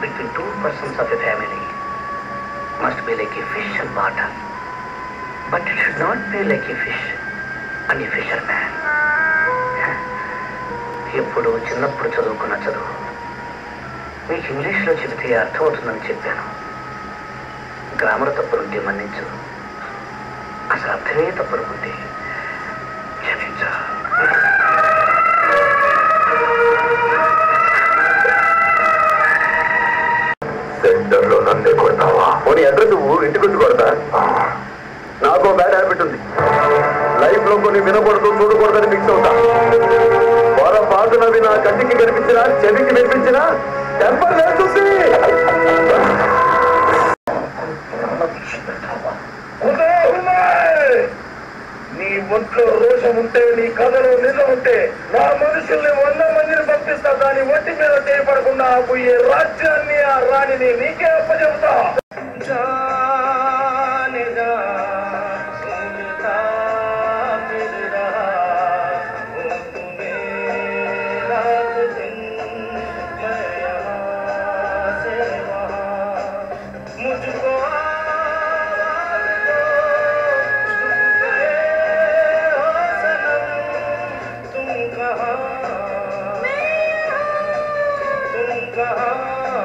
between two persons of a family must be like a fish and water. But it should not be like a fish and a fisherman. ఎప్పుడు చిన్నప్పుడు చదువుకున్న చదువు మీకు ఇంగ్లీష్లో చెబితే అర్థమవుతుందని చెప్పాను గ్రామర్ తప్పులుంటే మన్నించు అసలు అర్థమే తప్పునుకుంటే క్షమించు సెంటర్లో నన్నే కొడతావా పోనీ అడ్రస్ నువ్వు ఇంటికి వచ్చి కొడతా నాకు బ్యాడ్ హ్యాబిట్ ఉంది లైఫ్ లో కొన్ని వినకూడదు చూడకూడదని ఫిక్స్ అవుతా పొరపాటునవి నా కంటికి కనిపించినా చెవికి వినిపించినా టెంపర్ చూసి నీ ఒంట్లో రోషం ఉంటే నీ కథలో నిజం ఉంటే నా మనుషుల్ని వంద మందిని పంపిస్తా దాని ఒంటి మీద చేయబడకుండా పోయే రాజ్యాన్ని ఆ రాణిని నీకే అప్పచెబుతా జానే जा, उड़ता फिर रहा, वो तुम्हें रात दिन, मैं यहाँ से वहाँ, मुझको आवाज़ दो, तुम गए हो सनम, तुम कहाँ तुम कहाँ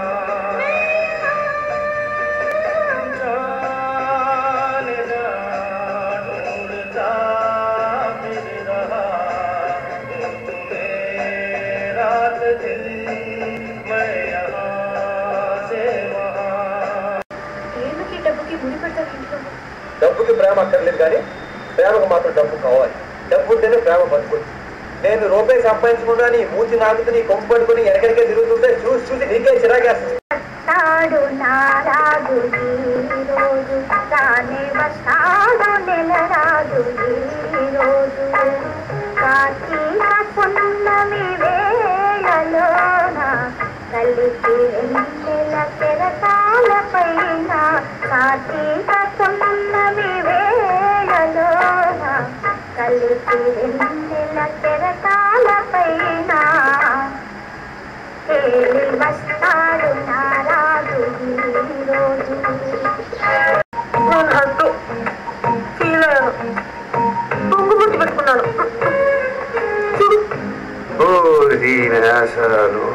जाने जा ढूंढता फिर रहा हूँ तुम्हें रात दिन मैं यहाँ से वहाँ ఏమిటి డబ్బుకి ముడి పెడతారు ఇంట్లో డబ్బుకి ప్రేమ అక్కర్లేదు కానీ ప్రేమకు మాత్రం డబ్బు కావాలి డబ్బు ఉంటేనే ప్రేమ బతుకుంది నేను రూపాయి సంపాదించకుండా నీ మూతి నాకుతూ నీ కొంపు పట్టుకుని ఎక్కడికే తిరుగుతుంటే చూసి చూసి నీకే చిరాకేస్తుంది వస్తాడు నారాజు ఈ రోజు తానే వస్తాడు నెల రాజు ఈ రోజు కార్తీక పున్నమి వేళలోన కలిసి వెన్నెల కెరటాల పైన కార్తీక పున్నమి వేళలోన కలిసి వెన్నెల కెరటాల పైన తేలి వస్తాడు నారాజు ఈరోజు హద్దు ఫీల్ అయ్యాను తుంగు పుట్టి పెట్టుకున్నాను ఓ దీని ఆశలు